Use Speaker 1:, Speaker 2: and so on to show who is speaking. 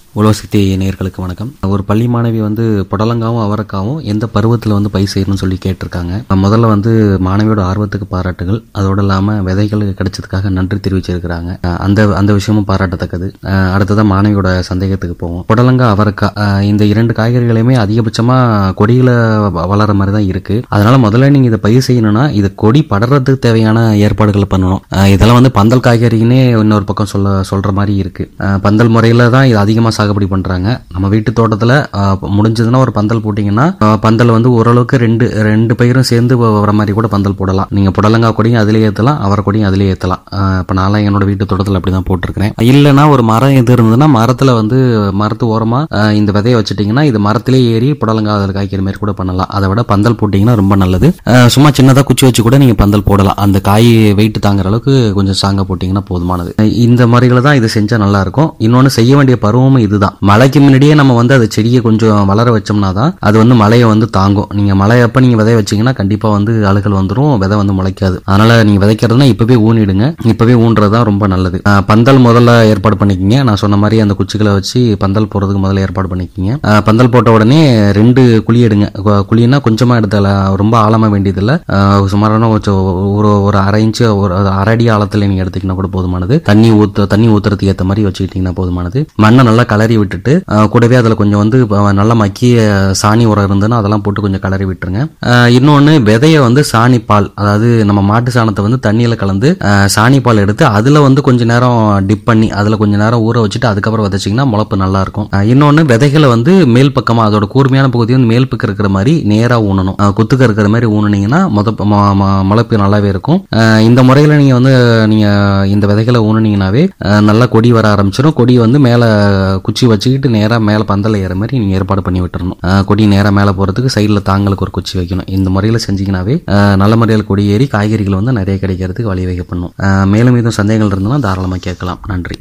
Speaker 1: உலோசக்தி நேயர்களுக்கு வணக்கம் ஒரு பள்ளி மாணவி வந்து புடலங்காவும் அவரைக்காவும் எந்த பருவத்தில் வந்து பயிர் செய்யணும்னு சொல்லி கேட்டிருக்காங்க முதல்ல வந்து மாணவியோட ஆர்வத்துக்கு பாராட்டுகள் அதோடு இல்லாமல் விதைகள் கிடைச்சதுக்காக நன்றி தெரிவிச்சிருக்கிறாங்க அஹ் அந்த அந்த விஷயமும் பாராட்டத்தக்கது அஹ் அடுத்ததான் மாணவியோட சந்தேகத்துக்கு போவோம் புடலங்காய் அவரைக்காய் அஹ் இந்த இரண்டு காய்கறிகளையுமே அதிகபட்சமாக கொடியில வ- வளர மாதிரி தான் இருக்கு அதனால முதல்ல நீங்க இதை பயிர் செய்யணும்னா இது கொடி படறதுக்கு தேவையான ஏற்பாடுகள் பண்ணணும் அஹ் இதெல்லாம் வந்து பந்தல் காய்கறின்னே இன்னொரு பக்கம் சொல்ல சொல்ற மாதிரி இருக்கு அஹ் பந்தல் முறையில தான் இது அதிகமாக சாகுபடி பண்றாங்க நம்ம வீட்டு தோட்டத்துல அஹ், முடிஞ்சதுன்னா ஒரு பந்தல் போட்டீங்கன்னா அஹ், பந்தல் வந்து ஓரளவுக்கு ரெண்டு ரெண்டு பயிரும் சேர்ந்து வ- வர மாதிரி கூட பந்தல் போடலாம் நீங்க புடலங்காய் கொடியும் அதிலே ஏத்தலாம் அவரை கொடியும் அதிலே ஏத்தலாம் அஹ், இப்ப நான்லாம் என்னோட வீட்டு தோட்டத்தில் அப்படிதான் போட்டிருக்கிறேன் இல்லைன்னா ஒரு மரம் எது இருந்ததுன்னா மரத்துல வந்து மரத்து ஓரமா அஹ், இந்த விதைய வச்சுட்டீங்கன்னா இது மரத்திலே ஏறி புடலங்காய் அதில் காய்க்கிற மாதிரி கூட பண்ணலாம் அதை விட பந்தல் போட்டீங்கன்னா ரொம்ப நல்லது அஹ், சும்மா சின்னதா குச்சி வச்சு கூட நீங்க பந்தல் போடலாம் அந்த காய் வெயிட் தாங்குற அளவுக்கு கொஞ்சம் ஸ்ட்ராங்கா போட்டீங்கன்னா போதுமானது அஹ், இந்த முறைகளை தான் இது செஞ்சா நல்லா இருக்கும் இன்னொன்னு செய்ய வேண்டிய பருவமும் இதுதான் மழைக்கு முன்னாடியே நம்ம வந்து அந்த செடியை கொஞ்சம் வளர வச்சோம்னா தான் அது வந்து மழையை வந்து தாங்கும் நீங்க மழை அப்ப நீங்க விதை வச்சீங்கன்னா கண்டிப்பா வந்து அழுகல் வந்துரும் விதை வந்து முளைக்காது அதனால நீங்க விதைக்கிறதுனா இப்பவே ஊனிடுங்க இப்பவே ஊன்றது தான் ரொம்ப நல்லது அஹ், பந்தல் முதல்ல ஏற்பாடு பண்ணிக்கிங்க நான் சொன்ன மாதிரி அந்த குச்சிகளை வச்சு பந்தல் போறதுக்கு முதல்ல ஏற்பாடு பண்ணிக்கிங்க அஹ், பந்தல் போட்ட உடனே ரெண்டு குழி எடுங்க கு- குழின்னா கொஞ்சமா எடுத்தல ரொம்ப ஆழமா வேண்டியதில்லை அஹ், சுமாரான கொஞ்சம் ஒரு ஒரு அரை இன்ச்சு ஒரு அரை அடி ஆழத்துல நீங்க எடுத்தீங்கன்னா கூட போதுமானது தண்ணி ஊத்த தண்ணி ஊத்துறதுக்கு ஏத்த மாதிரி வச்சுக்கிட்டீங்கன்னா போதுமானது மண்ணை நல்லா கலரி விட்டுட்டு அஹ், கூடவே அதுல கொஞ்சம் வந்து அஹ், நல்லா மக்கிய சாணி உரம் இருந்ததுன்னா அதெல்லாம் போட்டு கொஞ்சம் கலரி விட்டுருங்க அஹ், இன்னொன்னு விதைய வந்து சாணி பால் அதாவது நம்ம மாட்டு சாணத்தை வந்து தண்ணியில கலந்து அஹ், சாணி பால் எடுத்து அதுல வந்து கொஞ்ச நேரம் டிப் பண்ணி அதுல கொஞ்ச நேரம் ஊற வச்சுட்டு அதுக்கப்புறம் விதைச்சிங்கன்னா முளப்பு நல்லா இருக்கும் அஹ், இன்னொன்னு விதைகளை வந்து மேல் பக்கமா அதோட கூர்மையான பகுதி வந்து மேல் பக்கம் இருக்கிற மாதிரி நேரா ஊனணும் அஹ், குத்துக்க இருக்கிற மாதிரி ஊனுனீங்கன்னா முத ம- ம- முளைப்பு நல்லாவே இருக்கும் அஹ், இந்த முறையில நீங்க வந்து நீங்க இந்த விதைகளை ஊனுனீங்கன்னாவே அஹ், நல்லா கொடி வர ஆரம்பிச்சிடும் கொடி வந்து மேல குச்சி வச்சுக்கிட்டு நேரா மேல பந்தல ஏற மாதிரி நீங்க ஏற்பாடு பண்ணி விட்டுறணும் அஹ், கொடி நேரா மேல போறதுக்கு சைடுல தாங்களுக்கு ஒரு குச்சி வைக்கணும் இந்த முறையில செஞ்சீங்கன்னாவே அஹ், நல்ல முறையில் கொடி ஏறி காய்கறிகள் வந்து நிறைய கிடைக்கிறதுக்கு வழிவகை பண்ணும் அஹ், மேலும் எதுவும் சந்தேகங்கள் இருந்ததுன்னா தாராளமா கேட்கலாம் நன்றி